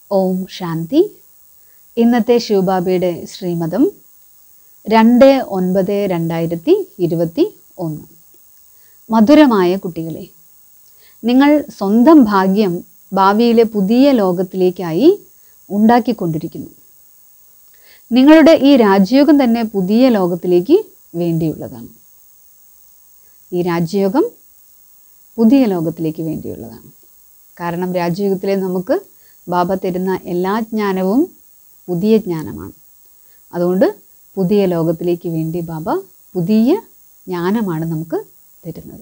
ഓം ശാന്തി ഇന്നത്തെ ശിവബാബയുടെ ശ്രീമതം രണ്ട് ഒൻപത് രണ്ടായിരത്തി ഇരുപത്തി ഒന്ന് മധുരമായ കുട്ടികളെ നിങ്ങൾ സ്വന്തം ഭാഗ്യം ഭാവിയിലെ പുതിയ ലോകത്തിലേക്കായി ഉണ്ടാക്കിക്കൊണ്ടിരിക്കുന്നു നിങ്ങളുടെ ഈ രാജയോഗം തന്നെ പുതിയ ലോകത്തിലേക്ക് വേണ്ടിയുള്ളതാണ് ഈ രാജയോഗം പുതിയ ലോകത്തിലേക്ക് വേണ്ടിയുള്ളതാണ് കാരണം രാജയുഗത്തിലെ നമുക്ക് ബാബ തരുന്ന എല്ലാ ജ്ഞാനവും പുതിയ ജ്ഞാനമാണ് അതുകൊണ്ട് പുതിയ ലോകത്തിലേക്ക് വേണ്ടി ബാബ പുതിയ ജ്ഞാനമാണ് നമുക്ക് തരുന്നത്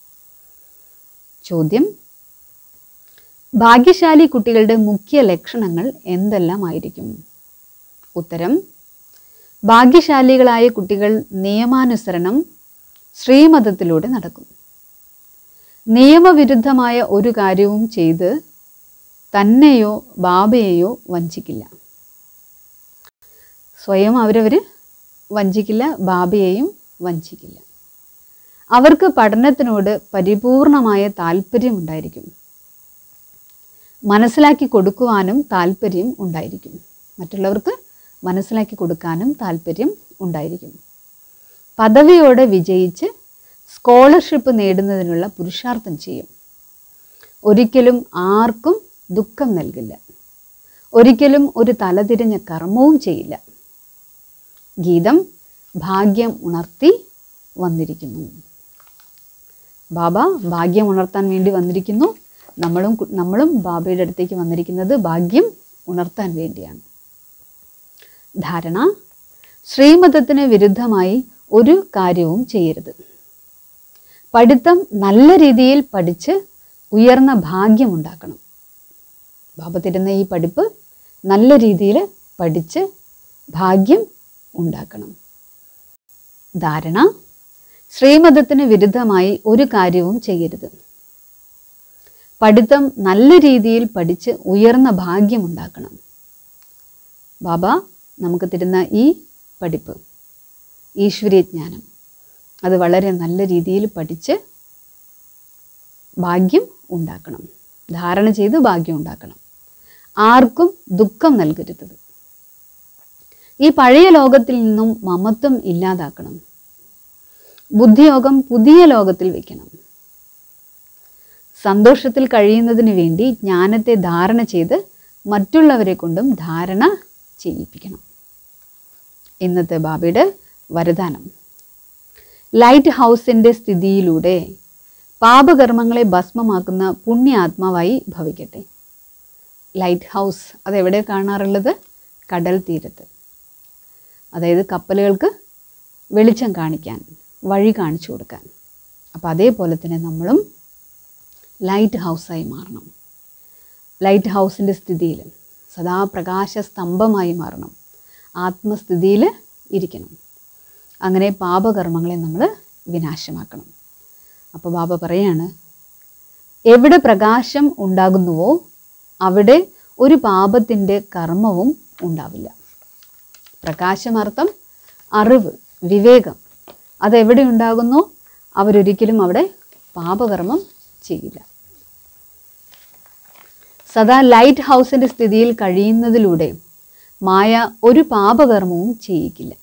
ചോദ്യം ഭാഗ്യശാലി കുട്ടികളുടെ മുഖ്യ ലക്ഷണങ്ങൾ എന്തെല്ലാം ആയിരിക്കും ഉത്തരം ഭാഗ്യശാലികളായ കുട്ടികൾ നിയമാനുസരണം ശ്രീമതത്തിലൂടെ നടക്കും നിയമവിരുദ്ധമായ ഒരു കാര്യവും ചെയ്ത് തന്നെയോ ബാബയെയോ വഞ്ചിക്കില്ല സ്വയം അവരവർ വഞ്ചിക്കില്ല ബാബയെയും വഞ്ചിക്കില്ല അവർക്ക് പഠനത്തിനോട് പരിപൂർണമായ താല്പര്യമുണ്ടായിരിക്കും മനസ്സിലാക്കി കൊടുക്കുവാനും താല്പര്യം ഉണ്ടായിരിക്കും മറ്റുള്ളവർക്ക് മനസ്സിലാക്കി കൊടുക്കാനും താല്പര്യം ഉണ്ടായിരിക്കും പദവിയോടെ വിജയിച്ച് സ്കോളർഷിപ്പ് നേടുന്നതിനുള്ള പുരുഷാർത്ഥം ചെയ്യും ഒരിക്കലും ആർക്കും ദുഃഖം നൽകില്ല ഒരിക്കലും ഒരു തലതിരിഞ്ഞ കർമ്മവും ചെയ്യില്ല ഗീതം ഭാഗ്യം ഉണർത്തി വന്നിരിക്കുന്നു ബാബ ഭാഗ്യം ഉണർത്താൻ വേണ്ടി വന്നിരിക്കുന്നു നമ്മളും കു- നമ്മളും ബാബയുടെ അടുത്തേക്ക് വന്നിരിക്കുന്നത് ഭാഗ്യം ഉണർത്താൻ വേണ്ടിയാണ് ധാരണ ശ്രീമതത്തിന് വിരുദ്ധമായി ഒരു കാര്യവും ചെയ്യരുത് പഠിത്തം നല്ല രീതിയിൽ പഠിച്ച് ഉയർന്ന ഭാഗ്യമുണ്ടാക്കണം ബാബ തരുന്ന ഈ പഠിപ്പ് നല്ല രീതിയിൽ പഠിച്ച് ഭാഗ്യം ഉണ്ടാക്കണം ധാരണ ശ്രീമതത്തിന് വിരുദ്ധമായി ഒരു കാര്യവും ചെയ്യരുത് പഠിത്തം നല്ല രീതിയിൽ പഠിച്ച് ഉയർന്ന ഭാഗ്യമുണ്ടാക്കണം ബാബ നമുക്ക് തരുന്ന ഈ പഠിപ്പ് ഈശ്വരീയ ജ്ഞാനം അത് വളരെ നല്ല രീതിയിൽ പഠിച്ച് ഭാഗ്യം ഉണ്ടാക്കണം ധാരണ ചെയ്ത് ഭാഗ്യം ഉണ്ടാക്കണം ആർക്കും ദുഃഖം നൽകരുത് ഈ പഴയ ലോകത്തിൽ നിന്നും മമത്വം ഇല്ലാതാക്കണം ബുദ്ധിയോഗം പുതിയ ലോകത്തിൽ വെക്കണം സന്തോഷത്തിൽ കഴിയുന്നതിന് വേണ്ടി ജ്ഞാനത്തെ ധാരണ ചെയ്ത് മറ്റുള്ളവരെ കൊണ്ടും ധാരണ ചെയ്യിപ്പിക്കണം ഇന്നത്തെ ബാബയുടെ വരദാനം ലൈറ്റ് ഹൗസിൻ്റെ സ്ഥിതിയിലൂടെ പാപകർമ്മങ്ങളെ ഭസ്മമാക്കുന്ന പുണ്യാത്മാവായി ഭവിക്കട്ടെ ലൈറ്റ് ഹൗസ് അതെവിടെ കാണാറുള്ളത് കടൽ തീരത്ത് അതായത് കപ്പലുകൾക്ക് വെളിച്ചം കാണിക്കാൻ വഴി കാണിച്ചു കൊടുക്കാൻ അപ്പോൾ അതേപോലെ തന്നെ നമ്മളും ലൈറ്റ് ഹൗസായി മാറണം ലൈറ്റ് ഹൗസിൻ്റെ സ്ഥിതിയിൽ സദാ പ്രകാശ സ്തംഭമായി മാറണം ആത്മസ്ഥിതിയിൽ ഇരിക്കണം അങ്ങനെ പാപകർമ്മങ്ങളെ നമ്മൾ വിനാശമാക്കണം അപ്പോൾ ബാബ പറയാണ് എവിടെ പ്രകാശം ഉണ്ടാകുന്നുവോ അവിടെ ഒരു പാപത്തിൻ്റെ കർമ്മവും ഉണ്ടാവില്ല പ്രകാശമർത്ഥം അറിവ് വിവേകം അതെവിടെ ഉണ്ടാകുന്നോ അവരൊരിക്കലും അവിടെ പാപകർമ്മം ചെയ്യില്ല സദാ ലൈറ്റ് ഹൗസിൻ്റെ സ്ഥിതിയിൽ കഴിയുന്നതിലൂടെ മായ ഒരു പാപകർമ്മവും ചെയ്യിക്കില്ല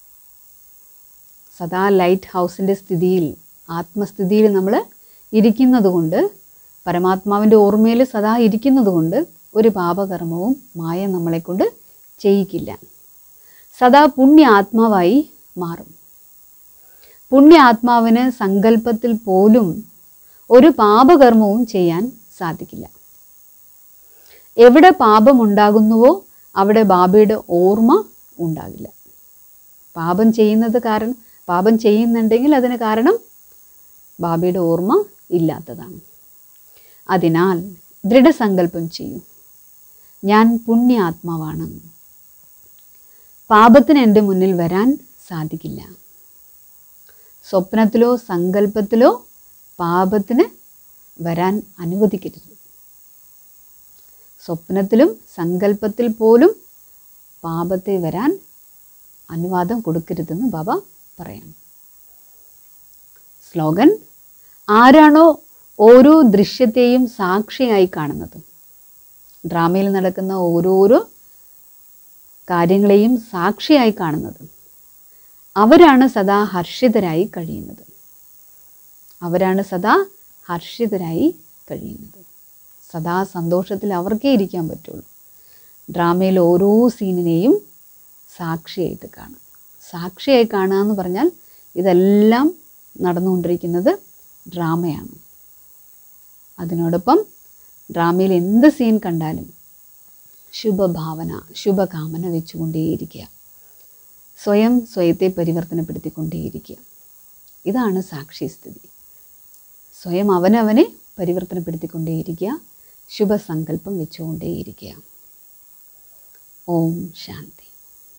സദാ ലൈറ്റ് ഹൗസിൻ്റെ സ്ഥിതിയിൽ ആത്മസ്ഥിതിയിൽ നമ്മൾ ഇരിക്കുന്നത് കൊണ്ട് പരമാത്മാവിൻ്റെ ഓർമ്മയിൽ സദാ ഇരിക്കുന്നത് കൊണ്ട് ഒരു പാപകർമ്മവും മായ നമ്മളെ കൊണ്ട് ചെയ്യിക്കില്ല സദാ പുണ്യ ആത്മാവായി മാറും പുണ്യ ആത്മാവിന് സങ്കല്പത്തിൽ പോലും ഒരു പാപകർമ്മവും ചെയ്യാൻ സാധിക്കില്ല എവിടെ പാപമുണ്ടാകുന്നുവോ അവിടെ ബാബയുടെ ഓർമ്മ ഉണ്ടാകില്ല പാപം ചെയ്യുന്നത് കാരണം പാപം ചെയ്യുന്നുണ്ടെങ്കിൽ അതിന് കാരണം ബാബയുടെ ഓർമ്മ ഇല്ലാത്തതാണ് അതിനാൽ ദൃഢസങ്കല്പം ചെയ്യൂ ഞാൻ പുണ്യാത്മാവാണ് പാപത്തിന് എൻ്റെ മുന്നിൽ വരാൻ സാധിക്കില്ല സ്വപ്നത്തിലോ സങ്കല്പത്തിലോ പാപത്തിന് വരാൻ അനുവദിക്കരുത് സ്വപ്നത്തിലും സങ്കല്പത്തിൽ പോലും പാപത്തെ വരാൻ അനുവാദം കൊടുക്കരുതെന്ന് ബാബ പറയണം സ്ലോഗൻ ആരാണോ ഓരോ ദൃശ്യത്തെയും സാക്ഷിയായി കാണുന്നത് ഡ്രാമയിൽ നടക്കുന്ന ഓരോരോ കാര്യങ്ങളെയും സാക്ഷിയായി കാണുന്നത് അവരാണ് സദാ ഹർഷിതരായി കഴിയുന്നത് അവരാണ് സദാ ഹർഷിതരായി കഴിയുന്നത് സദാ സന്തോഷത്തിൽ അവർക്കേ ഇരിക്കാൻ പറ്റുള്ളൂ ഡ്രാമയിൽ ഓരോ സീനിനെയും സാക്ഷിയായിട്ട് കാണുക സാക്ഷിയായി കാണുക എന്ന് പറഞ്ഞാൽ ഇതെല്ലാം നടന്നുകൊണ്ടിരിക്കുന്നത് ഡ്രാമയാണ് അതിനോടൊപ്പം ഡ്രാമയിൽ എന്ത് സീൻ കണ്ടാലും ശുഭഭാവന ശുഭകാമന വെച്ചുകൊണ്ടേയിരിക്കുക സ്വയം സ്വയത്തെ പരിവർത്തനപ്പെടുത്തിക്കൊണ്ടേയിരിക്കുക ഇതാണ് സാക്ഷിസ്ഥിതി സ്വയം അവനവനെ പരിവർത്തനപ്പെടുത്തിക്കൊണ്ടേയിരിക്കുക ശുഭസങ്കല്പം വെച്ചുകൊണ്ടേയിരിക്കുക ഓം ശാന്തി